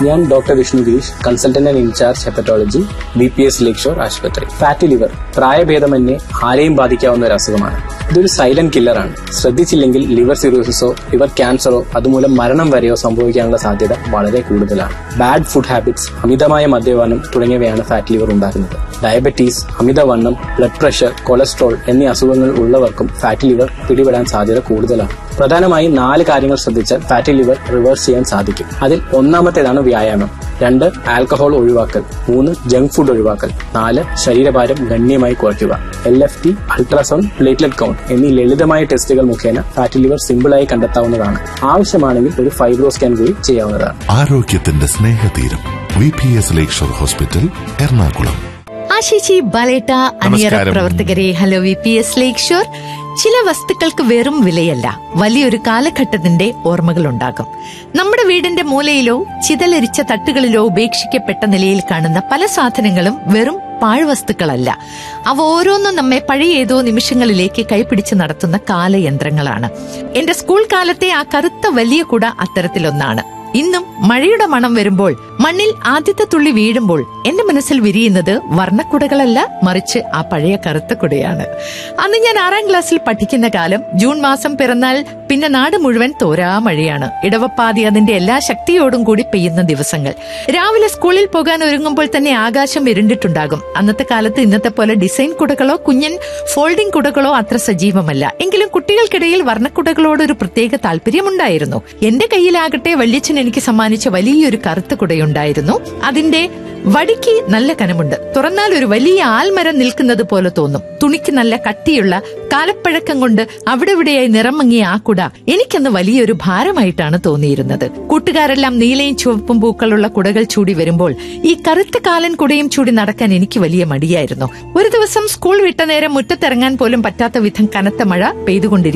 ഞാൻ doctor Vishnu Gireesh consultant and incharge hepatology B P S Lakeshore ആശുപത്രി fatty liver പ്രായഭേദമന്യേ ആരെയും ബാധിക്കാവുന്ന ഒരു അസുഖമാണ് ഇതൊരു സൈലന്റ് കില്ലറാണ് ശ്രദ്ധിച്ചില്ലെങ്കിൽ ലിവർ സിറോസിസോ ലിവർ ക്യാൻസറോ അതുമൂലം മരണം വരെയോ സംഭവിക്കാനുള്ള സാധ്യത വളരെ കൂടുതലാണ് ബാഡ് ഫുഡ് ഹാബിറ്റ്സ് അമിതമായ മദ്യപാനം തുടങ്ങിയവയാണ് ഫാറ്റ് ലിവർ ഉണ്ടാക്കുന്നത് ഡയബറ്റീസ് അമിതവണ്ണം ബ്ലഡ് പ്രഷർ കൊളസ്ട്രോൾ എന്നീ അസുഖങ്ങൾ ഉള്ളവർക്കും ഫാറ്റ് ലിവർ പിടിപെടാൻ സാധ്യത കൂടുതലാണ് പ്രധാനമായും നാല് കാര്യങ്ങൾ ശ്രദ്ധിച്ചാൽ ഫാറ്റി ലിവർ റിവേഴ്സ് ചെയ്യാൻ സാധിക്കും അതിൽ ഒന്നാമത്തേതാണ് വ്യായാമം രണ്ട് ആൽക്കഹോൾ ഒഴിവാക്കൽ മൂന്ന് ജങ്ക് ഫുഡ് ഒഴിവാക്കൽ നാല് ശരീരഭാരം ഗണ്യമായി കുറയ്ക്കുക L F T ultrasound platelet count എന്നീ ലളിതമായ ടെസ്റ്റുകൾ മുഖേന ഫാറ്റി ലിവർ സിമ്പിളായി കണ്ടെത്താവുന്നതാണ് ആവശ്യമാണെങ്കിൽ ഒരു ഫൈബ്രോ സ്കാൻ കൂടി ചെയ്യാവുന്നതാണ് ആരോഗ്യത്തിന്റെ സ്നേഹതീരം V P S Lakeshore hospital Ernakulam ആശിച്ചി ബാലേട്ട അണിയറ നമസ്കാരം. പ്രവർത്തകരെ hello V P S Lakeshore ചില വസ്തുക്കൾക്ക് വെറും വിലയല്ല വലിയൊരു കാലഘട്ടത്തിന്റെ ഓർമ്മകളുണ്ടാകും നമ്മുടെ വീടിന്റെ മൂലയിലോ ചിതലരിച്ച തട്ടുകളിലോ ഉപേക്ഷിക്കപ്പെട്ട നിലയിൽ കാണുന്ന പല സാധനങ്ങളും വെറും പാഴ്വസ്തുക്കളല്ല അവ ഓരോന്നും നമ്മെ പഴയ ഏതോ നിമിഷങ്ങളിലേക്ക് കൈപിടിച്ച് നടത്തുന്ന കാലയന്ത്രങ്ങളാണ് എന്റെ സ്കൂൾ കാലത്തെ ആ കറുത്ത വലിയ കുട അത്തരത്തിലൊന്നാണ് ഇന്നും മഴയുടെ മണം വരുമ്പോൾ മണ്ണിൽ ആദ്യത്തെ തുള്ളി വീഴുമ്പോൾ എന്റെ മനസ്സിൽ വിരിയുന്നത് വർണ്ണക്കുടകളല്ല മറിച്ച് ആ പഴയ കറുത്ത കുടയാണ് അന്ന് ഞാൻ ആറാം ക്ലാസ്സിൽ പഠിക്കുന്ന കാലം ജൂൺ മാസം പിറന്നാൽ പിന്നെ നാട് മുഴുവൻ തോരാ മഴയാണ് ഇടവപ്പാതി അതിന്റെ എല്ലാ ശക്തിയോടും കൂടി പെയ്യുന്ന ദിവസങ്ങൾ രാവിലെ സ്കൂളിൽ പോകാൻ ഒരുങ്ങുമ്പോൾ തന്നെ ആകാശം ഇരുണ്ടിട്ടുണ്ടാകും അന്നത്തെ കാലത്ത് ഇന്നത്തെ പോലെ ഡിസൈൻ കുടകളോ കുഞ്ഞൻ ഫോൾഡിംഗ് കുടകളോ അത്ര സജീവമല്ല എങ്കിലും കുട്ടികൾക്കിടയിൽ വർണ്ണക്കുടകളോട് ഒരു പ്രത്യേക താല്പര്യമുണ്ടായിരുന്നു എന്റെ കയ്യിലാകട്ടെ വല്യച്ഛൻ എനിക്ക് സമ്മാനിച്ച വലിയൊരു കറുത്ത കുടയുണ്ടായിരുന്നു അതിന്റെ വടിക്ക് നല്ല കനമുണ്ട് തുറന്നാൽ ഒരു വലിയ ആൽമരം നിൽക്കുന്നത് പോലെ തോന്നും തുണിക്ക് നല്ല കട്ടിയുള്ള കാലപ്പഴക്കം കൊണ്ട് അവിടെ ഇവിടെയായി നിറം മങ്ങിയ ആ കുട എനിക്കന്ന് വലിയൊരു ഭാരമായിട്ടാണ് തോന്നിയിരുന്നത് കൂട്ടുകാരെല്ലാം നീലയും ചുവപ്പും പൂക്കളുള്ള കുടകൾ ചൂടി വരുമ്പോൾ ഈ കറുത്ത കാലൻ കുടയും ചൂടി നടക്കാൻ എനിക്ക് വലിയ മടിയായിരുന്നു ഒരു ദിവസം സ്കൂൾ വിട്ട നേരം മുറ്റത്തിറങ്ങാൻ പോലും പറ്റാത്ത വിധം കനത്ത മഴ പെയ്തുകൊണ്ടിരിക്കും